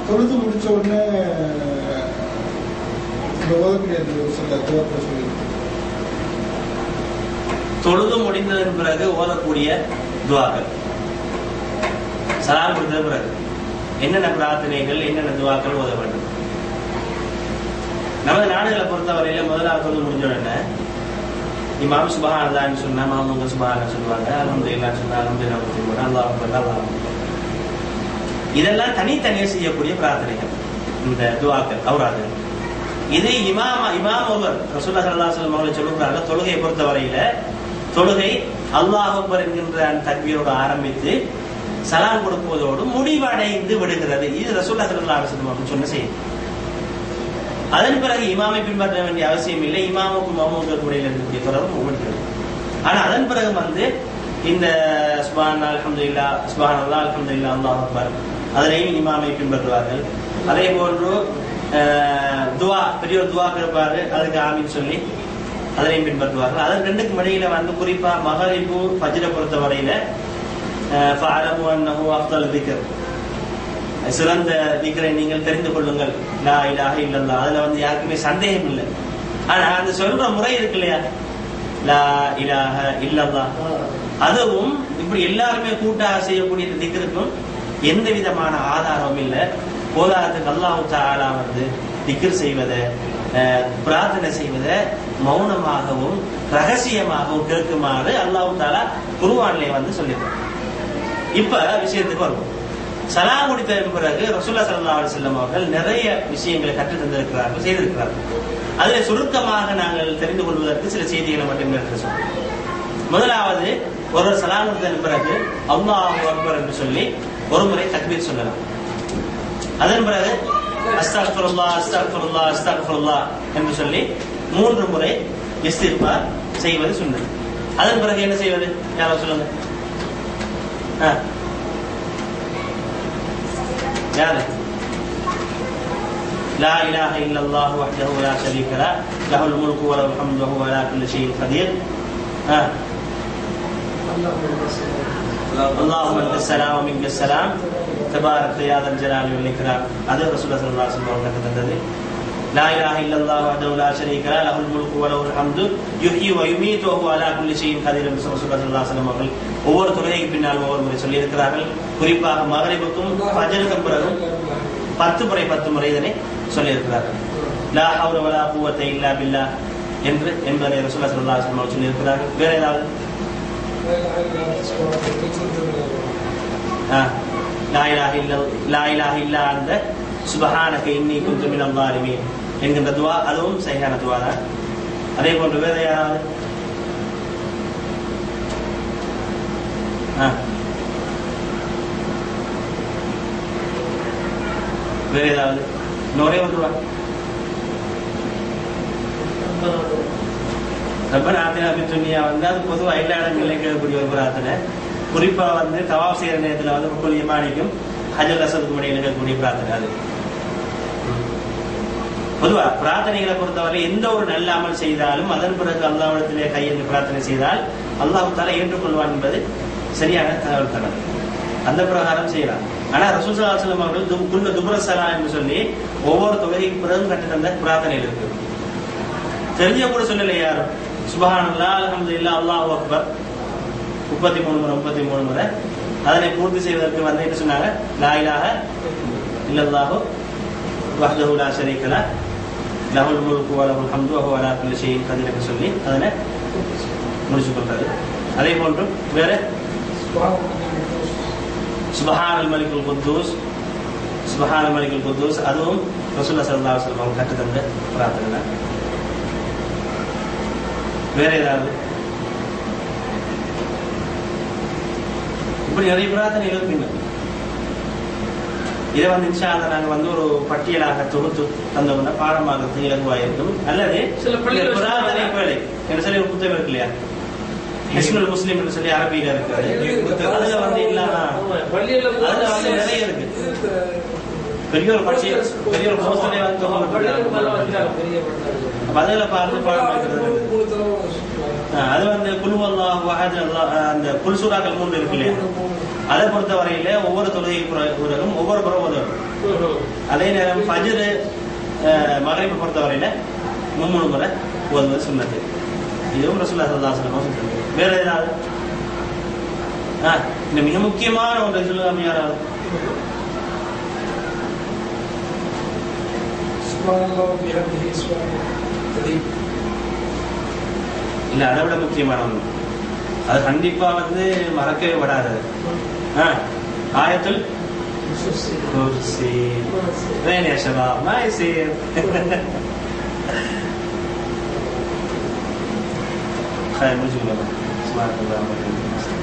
தொழுது முடிச்ச உடனே இந்த ஓதக்கூடிய அந்த ஒரு சில துவக்க சொல்லி தொழுது முடிந்ததன் பிறகு ஓதக்கூடிய துவாக்கள் சலாம் கொடுத்தது பிறகு என்னென்ன பிரார்த்தனைகள் என்னென்ன துவாக்கள் ஓத வேண்டும் நமது நாடுகளை பொறுத்தவரையில முதலாவது தொழுது முடிஞ்ச உடனே இமாம் சுபஹானல்லான்னு சொன்னா மாமுங்க சுபஹான சொல்லுவாங்க அல்ஹம்துலில்லாஹ் சொன்னா அல்ஹம்துலில்லாஹ் சொல்லுவாங்க அல்லாஹ் அக்பர் அல்லாஹ் அக்பர். இதெல்லாம் தனித்தனியே செய்யக்கூடிய பிரார்த்தனைகள் இந்த துவாக்கள் அவுராதுகள் இது இமாம் இமாம் ஒருவர் ரசூல்லா ஸல்லல்லாஹு அலைஹி வஸல்லம் அவர்கள் சொல்லுகிறாங்க தொழுகையை பொறுத்தவரையில தொழுகை அல்லாஹ் அக்பர் என்கின்ற அந்த தக்பீரோடு ஆரம்பித்து சலாம் கொடுப்பதோடு முடிவடைந்து விடுகிறது இது ரசூல்லா ஸல்லல்லாஹு அலைஹி வஸல்லம் அவர்கள் சொன்ன செய்தி அதன் பிறகு இமாமை பின்பற்ற வேண்டிய அவசியம் இல்லை இமாமுக்கும் மாமுக்கும் இடையில இருக்கக்கூடிய தொடர்பு முடிகிறது ஆனா அதன் பிறகு வந்து இந்த சுபான் அல்ஹம்துலில்லா சுபான் அல்லா அல்ஹம்துலில்லா அல்லாஹ் அக்பர் அதனையும் இமாமை பின்பற்றுவார்கள் அதே போன்று அஹ், துவா பெரிய ஒரு துவா இருப்பாரு அதுக்கு ஆமின்னு சொல்லி அதனையும் பின்பற்றுவார்கள் அதன் ரெண்டுக்கும் இடையில வந்து குறிப்பா மகரிபு ஃபஜ்ரை பொறுத்த வரையில ஃபஅலமு அன்னஹு அஃதல் திக்ர் சிறந்த திக்ரை நீங்கள் தெரிந்து கொள்ளுங்கள் லா இலாஹ இல்லல்லாஹ் அதுல வந்து யாருக்குமே சந்தேகம் இல்லை ஆனா அந்த சொல்ற முறை இருக்கு இல்லையா லா இலாஹ இல்லல்லாஹ் அதுவும் இப்படி எல்லாருமே கூட்டாக செய்யக்கூடிய இந்த திக்ருக்கும் எந்த விதமான ஆதாரமும் இல்லை போதாதத்துக்கு அல்லாஹ் தாலா வந்து திக்ர் செய்வதை அஹ், பிரார்த்தனை செய்வதை மௌனமாகவும் ரகசியமாகவும் கேட்குமாறு அல்லாஹ் தாலா குருவானிலே வந்து சொல்லியிருக்கான் இப்ப விஷயத்துக்கு வருவோம் சலாம் முடித்ததன் பிறகு ரசூல்லா ஸல்லல்லாஹு அலைஹி வஸல்லம் அவர்கள் நிறைய விஷயங்களை கற்றுத் தந்திருக்கிறார்கள் செய்திருக்கிறார்கள் அதில் சுருக்கமாக நாங்கள் தெரிந்து கொள்வதற்கு சில செய்திகளை மட்டும் எடுத்து சொல்றோம் முதலாவது ஒரு சலாம் கொடுத்ததன் பிறகு அல்லாஹ் அக்பர் என்று சொல்லி ஒரு முறை தக்பீர் சொல்லலாம் அதன் பிறகு அஸ்தக்ஃபிருல்லா அஸ்தக்ஃபிருல்லா அஸ்தக்ஃபிருல்லா என்று சொல்லி மூன்று முறை இஸ்திக்பார் செய்வது சுன்னத் அதன் பிறகு என்ன செய்வது யாரோ சொல்லுங்க ஆ. யாரு لا إله إلا الله وحده لا شريك له له الملك وله الحمد وهو على كل شيء قدير ها اللهم انت السلام ومنك السلام تبارك يا ذا الجلال والإكرام هذا رسول الله صلى الله عليه وسلم கத்தது لا إله إلا الله وحده لا شريك له له الملك وله الحمد يحيي ويميت وهو على كل شيء قدير என்று ரசூலுல்லாஹி ஸல்லல்லாஹு அலைஹி வஸல்லம் அவர்கள் ஒவ்வொரு தொழுகைக்கு பின்னால் ஒவ்வொரு முறை சொல்லி இருக்கிறார்கள் குறிப்பாக மகரிபுக்கும் ஃபஜ்ருக்கும் பிறகும் பத்து முறை பத்து முறை இதனை சொல்லி இருக்கிறார்கள் லா ஹவுல வலா குவத்த இல்லா பில்லா என்று என்பதை ரசூலுல்லாஹி ஸல்லல்லாஹு அலைஹி வஸல்லம் சொல்லி இருக்கிறார்கள் வேற ஏதாவது ஆ. லா இலாஹ இல்ல லா இலாஹ இல்லா அந்த சுபஹானக இன்னி குந்து மினல் ஸாலிமீன் என்கின்ற துவா அதுவும் சரியான துவா தான் அதே போன்று வேற யாராவது ஆ. வேற ஏதாவது இன்னும் ஒரே ஒரு துவா ரப்பனா ஆத்தினா ஃபி துன்யா வந்து அது பொதுவா எல்லா இடங்களிலும் கேட்கக்கூடிய ஒரு பிரார்த்தனை குறிப்பா வந்து தவாப் செய்யற நேரத்துல வந்து முக்குள் இமானிக்கும் ஹஜர் அசதுக்கு இடையில இருக்கக்கூடிய பிரார்த்தனை அது பொதுவா பிரார்த்தனைகளை பொறுத்தவரை எந்த ஒரு நல்ல அமல் செய்தாலும் அதன் பிறகு அல்லாவிடத்திலே கையெழுந்து பிரார்த்தனை செய்தால் அல்லாஹ் தாலா ஏற்றுக்கொள்வான் என்பது சரியான தகவல் தகவல் அந்த பிரகாரம் செய்யலாம் ஆனா ரசூல் ஸல்லல்லாஹு அலைஹி வஸல்லம் அவர்கள் து- குல்ல துபரசலா என்று சொல்லி ஒவ்வொரு தொகைக்கு பிறகு கட்டு தந்த பிரார்த்தனையில் இருக்கு தெரிஞ்ச கூட சொல்லல யாரும் சுபஹானல்லாஹ் அல்ஹம்துலில்லாஹ் அல்லாஹு அக்பர் முப்பத்தி மூணு முறை முப்பத்தி மூணு முறை அதனை பூர்த்தி செய்வதற்கு வந்து என்ன சொன்னாங்க லா இலாஹ இல்லல்லாஹு வஹ்தஹு லா ஷரீக லஹ் லஹுல் முல்கு வ லஹுல் ஹம்து வ ஹுவ அலா குல்லி ஷைஇன் கதீர் என்று சொல்லி அதனை முடிச்சு கொண்டாரு அதே போன்று வேற சுபஹானல் மலிகுல் குத்தூஸ் சுபஹானல் மலிகுல் குத்தூஸ் அதுவும் ரசூலுல்லாஹி ஸல்லல்லாஹு அலைஹி வஸல்லம் அவங்க கற்றுத் தந்த பிரார்த்தனை தான். வேற ஏதாவது இப்படி நிறைய பிரார்த்தனைகள் இருக்கு இதை வந்து இன்ஷா அல்லாஹ் நாங்க வந்து ஒரு பட்டியலாக தொகுத்து தந்தோம்னா பாடமாகிறது இலகுவாக இருக்கும் அல்லது சில பள்ளிகள் இந்த பிரார்த்தனை வேலை என்று சொல்லி ஒரு புத்தகம் இருக்கு இல்லையா ஹிஸ்னுல் முஸ்லிம் என்று சொல்லி அரபியில இருக்கு அதுல வந்து இல்லாம அதுல வந்து நிறைய இருக்கு பெரிய ஒரு பட்சி பெரிய ஒரு போஸ்டரே வந்து தொகுத்து பள்ளிகளுக்கு மேல போட்டிருக்காங்க. வச்சுட்டாங்க, பெரிய பள்ளிகள். அப்ப அதுல பார்த்து பாடம் வைக்கிறது அஹ் அது வந்து குழு அல்லாஹ் வஹத் அல்லாஹ் அஹ் அந்த குல் சூறாக்கள் மூன்று இருக்கு இல்லையா அதை பொறுத்த வரையில ஒவ்வொரு தொழுகை பிறகும் ஒவ்வொரு புறம் ஓதும் அதே நேரம் ஃபஜ்ர் மகரிப்பை பொறுத்த வரையில மும்மூணு முறை ஓதுவது சுண்ணத்து இதுவும் ரசூல்லா ஸல்லல்லாஹு அலைஹி வஸல்லம் சொல்றாங்க வேற ஏதாவது ஆ இந்த மிக முக்கியமான ஒன்றை சொல்லுவாங்க யாராவது سبحان الله وبحمده سبحان الله العظيم இல்ல அதை விட முக்கியமான ஒன்று அது கண்டிப்பா வந்து மறக்கவே விடாதது ஆ, ஆயத்துல் குர்சி وين يا شباب ما يصير خير نجم سبحانك اللهم وبحمدك